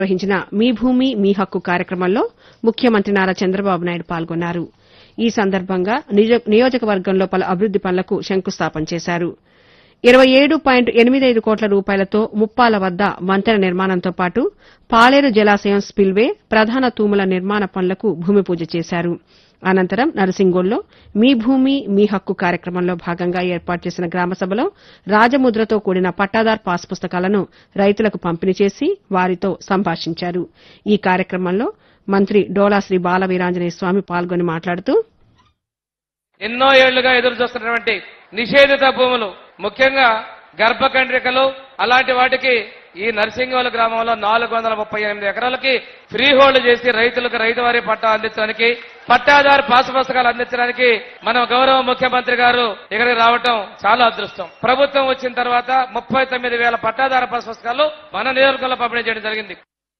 నిర్వహించిన మీ భూమి మీ హక్కు కార్యక్రమంలో ముఖ్యమంత్రి నారా చంద్రబాబు నాయుడు పాల్గొన్నారు ఈ సందర్భంగా నిజ- నియోజకవర్గంలో పలు అభివృద్ది పనులకు శంకుస్థాపన చేశారు ఇరవై ఏడు పాయింట్ ఎనిమిదైదు కోట్ల రూపాయలతో ముప్పాల వద్ద వంతెన నిర్మాణంతో పాటు పాలేరు జలాశయం స్పిల్వే ప్రధాన తూముల నిర్మాణ పనులకు భూమి పూజ చేశారు అనంతరం నరసింగోల్లో మీ భూమి మీ హక్కు కార్యక్రమంలో భాగంగా ఏర్పాటు చేసిన గ్రామసభలో రాజముద్రతో కూడిన పట్టాదార్ పాస్ పుస్తకాలను రైతులకు పంపిణీ చేసి వారితో సంభాషించారు ఈ కార్యక్రమంలో మంత్రి డోలా శ్రీ బాల వీరాంజనేయ స్వామి పాల్గొని మాట్లాడుతూ ఎన్నో ఏళ్లుగా ఎదురు చూస్తున్నటువంటి నిషేధిత భూములు ముఖ్యంగా గర్భకండ్రికలు అలాంటి వాటికి ఈ నర్సింగోలు గ్రామంలో నాలుగు వందల ముప్పై ఎనిమిది ఎకరాలకి ఫ్రీ హోల్డ్ చేసి రైతులకు రైతువారీ పట్టా అందించడానికి పట్టాదారు పాస్ పుస్తకాలు అందించడానికి మన గౌరవ ముఖ్యమంత్రి గారు ఇక్కడికి రావటం చాలా అదృష్టం ప్రభుత్వం వచ్చిన తర్వాత ముప్పై తొమ్మిది వేల పట్టాదారు పాస్ పుస్తకాలు మన నియోజకవర్గంలో పంపిణీ చేయడం జరిగింది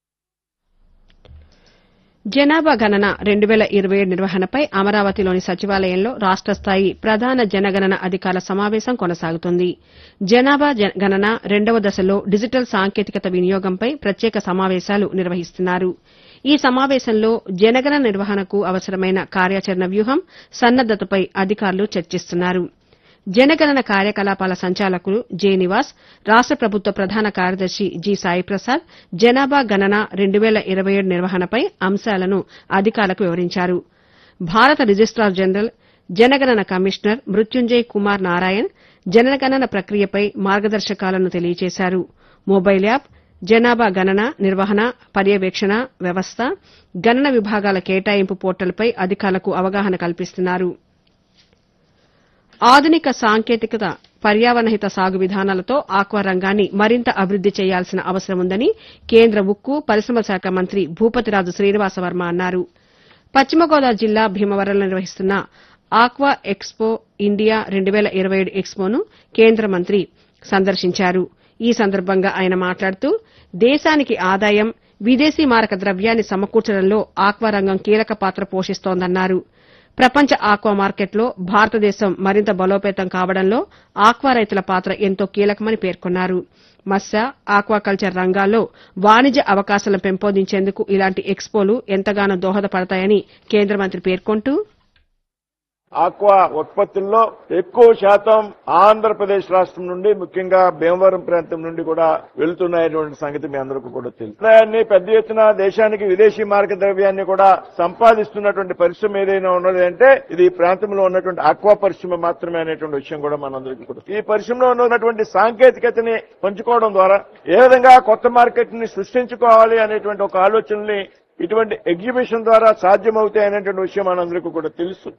జనాభా గణన రెండు వేల ఇరవై ఏడు నిర్వహణపై అమరావతిలోని సచివాలయంలో రాష్ట స్థాయి ప్రధాన జనగణన అధికారుల సమావేశం కొనసాగుతుంది జనాభా జ- గణన రెండవ దశలో డిజిటల్ సాంకేతికత వినియోగంపై ప్రత్యేక సమావేశాలు నిర్వహిస్తున్నారు ఈ సమావేశంలో జనగణన నిర్వహణకు అవసరమైన కార్యాచరణ వ్యూహం సన్నద్దతపై అధికారులు చర్చిస్తున్నారు జనగణన కార్యకలాపాల సంచాలకులు జె నివాస్ రాష్ట ప్రభుత్వ ప్రధాన కార్యదర్శి జి సాయి ప్రసాద్ జనాభా గణన రెండు వేల ఇరవై ఏడు నిర్వహణపై అంశాలను అధికారులకు వివరించారు భారత రిజిస్టార్ జనరల్ జనగణన కమిషనర్ మృత్యుంజయ్ కుమార్ నారాయణ్ జనగణన ప్రక్రియపై మార్గదర్శకాలను తెలియజేశారు మొబైల్ యాప్ జనాభా గణన నిర్వహణ పర్యవేక్షణ వ్యవస్థ గణన విభాగాల కేటాయింపు పోర్టల్పై అధికారులకు అవగాహన కల్పిస్తున్నారు ఆధునిక సాంకేతికత పర్యావరణహిత సాగు విధానాలతో ఆక్వా రంగాన్ని మరింత అభివృద్ది చేయాల్సిన అవసరం ఉందని కేంద్ర ఉక్కు పరిశ్రమల శాఖ మంత్రి భూపతిరాజు శ్రీనివాసవర్మ అన్నారు పశ్చిమ గోదావరి జిల్లా భీమవరంలో నిర్వహిస్తున్న ఆక్వా ఎక్స్పో ఇండియా రెండు వేల ఇరవై ఏడు ఎక్స్పోను కేంద్ర మంత్రి సందర్శించారు ఈ సందర్భంగా ఆయన మాట్లాడుతూ దేశానికి ఆదాయం విదేశీ మారక ద్రవ్యాన్ని సమకూర్చడంలో ఆక్వా రంగం కీలక పాత్ర పోషిస్తోందన్నారు ప్రపంచ ఆక్వా మార్కెట్లో భారతదేశం మరింత బలోపేతం కావడంలో ఆక్వా రైతుల పాత్ర ఎంతో కీలకమని పేర్కొన్నారు మత్స్య ఆక్వాకల్చర్ రంగాల్లో వాణిజ్య అవకాశాలను పెంపొందించేందుకు ఇలాంటి ఎక్స్పోలు ఎంతగానో దోహదపడతాయని కేంద్ర మంత్రి పేర్కొంటూ ఆక్వా ఉత్పత్తుల్లో ఎక్కువ శాతం ఆంధ్రప్రదేశ్ రాష్ట్రం నుండి ముఖ్యంగా భీమవరం ప్రాంతం నుండి కూడా వెళ్తున్నాయటువంటి సంగతి మీ అందరికీ కూడా తెలుసు ఆదాయాన్ని పెద్ద ఎత్తున దేశానికి విదేశీ మార్గ ద్రవ్యాన్ని కూడా సంపాదిస్తున్నటువంటి పరిశ్రమ ఏదైనా ఉన్నది అంటే ఇది ఈ ప్రాంతంలో ఉన్నటువంటి ఆక్వా పరిశ్రమ మాత్రమే అనేటువంటి విషయం కూడా మనందరికీ కూడా ఈ పరిశ్రమలో ఉన్నటువంటి సాంకేతికతని పంచుకోవడం ద్వారా ఏ విధంగా కొత్త మార్కెట్ ని సృష్టించుకోవాలి అనేటువంటి ఒక ఆలోచనని ఇటువంటి ఎగ్జిబిషన్ ద్వారా సాధ్యమవుతాయి అనేటువంటి విషయం మనందరికీ కూడా తెలుసు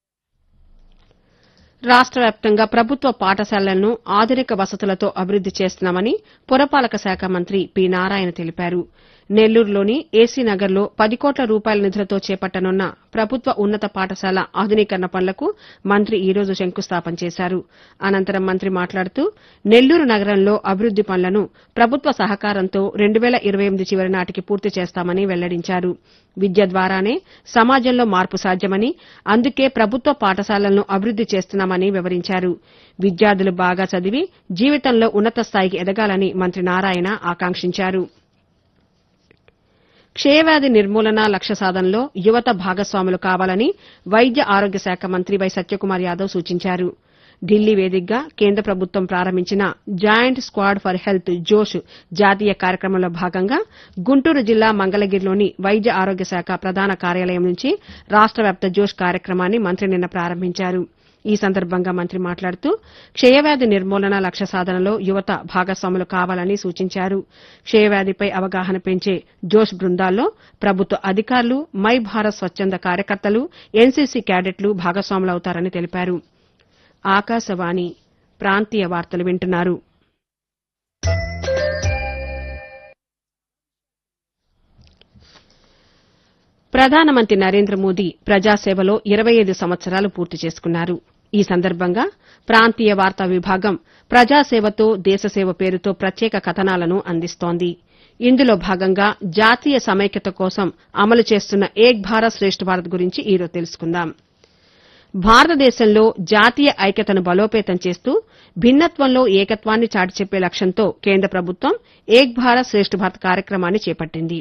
రాష్ట వ్యాప్తంగా ప్రభుత్వ పాఠశాలలను ఆధునిక వసతులతో అభివృద్ది చేస్తున్నామని పురపాలక శాఖ మంత్రి పి నారాయణ తెలిపారు నెల్లూరులోని ఏసీ నగర్లో పది కోట్ల రూపాయల నిధులతో చేపట్టనున్న ప్రభుత్వ ఉన్నత పాఠశాల ఆధునీకరణ పనులకు మంత్రి ఈ రోజు శంకుస్థాపన చేశారు అనంతరం మంత్రి మాట్లాడుతూ నెల్లూరు నగరంలో అభివృద్ది పనులను ప్రభుత్వ సహకారంతో రెండు వేల ఇరవై ఎనిమిది చివరి నాటికి పూర్తి చేస్తామని వెల్లడించారు విద్య ద్వారానే సమాజంలో మార్పు సాధ్యమని అందుకే ప్రభుత్వ పాఠశాలలను అభివృద్ది చేస్తున్నామని వివరించారు విద్యార్థులు బాగా చదివి జీవితంలో ఉన్నత స్థాయికి ఎదగాలని మంత్రి నారాయణ ఆకాంక్షించారు క్షయవ్యాధి నిర్మూలన లక్ష్య సాధనలో యువత భాగస్వాములు కావాలని వైద్య ఆరోగ్య శాఖ మంత్రి వై సత్యకుమార్ యాదవ్ సూచించారు ఢిల్లీ వేదికగా కేంద్ర ప్రభుత్వం ప్రారంభించిన జాయింట్ స్క్వాడ్ ఫర్ హెల్త్ జోష్ జాతీయ కార్యక్రమంలో భాగంగా గుంటూరు జిల్లా మంగళగిరిలోని వైద్య ఆరోగ్య శాఖ ప్రధాన కార్యాలయం నుంచి రాష్ట వ్యాప్త జోష్ కార్యక్రమాన్ని మంత్రి నిన్న ప్రారంభించారు ఈ సందర్భంగా మంత్రి మాట్లాడుతూ క్షయవ్యాధి నిర్మూలన లక్ష్య సాధనలో యువత భాగస్వాములు కావాలని సూచించారు క్షయవ్యాధిపై అవగాహన పెంచే జోష్ బృందాల్లో ప్రభుత్వ అధికారులు మై భారత్ స్వచ్ఛంద కార్యకర్తలు ఎన్సీసీ క్యాడెట్లు భాగస్వాములవుతారని తెలిపారు ఆకాశవాణి ప్రాంతీయ వార్తలు వింటున్నారు ప్రధానమంత్రి నరేంద్ర మోదీ ప్రజాసేవలో ఇరవై ఐదు సంవత్సరాలు పూర్తి చేసుకున్నారు ఈ సందర్భంగా ప్రాంతీయ వార్తా విభాగం ప్రజాసేవతో దేశసేవ పేరుతో ప్రత్యేక కథనాలను అందిస్తోంది ఇందులో భాగంగా జాతీయ సమైక్యత కోసం అమలు చేస్తున్న ఏక్ భారత్ శ్రేష్ఠ భారత్ గురించి ఈరోజు తెలుసుకుందాం భారతదేశంలో జాతీయ ఐక్యతను బలోపేతం చేస్తూ భిన్నత్వంలో ఏకత్వాన్ని చాటి చెప్పే లక్ష్యంతో కేంద్ర ప్రభుత్వం ఏక్ భారత్ శ్రేష్ఠ భారత్ కార్యక్రమాన్ని చేపట్టింది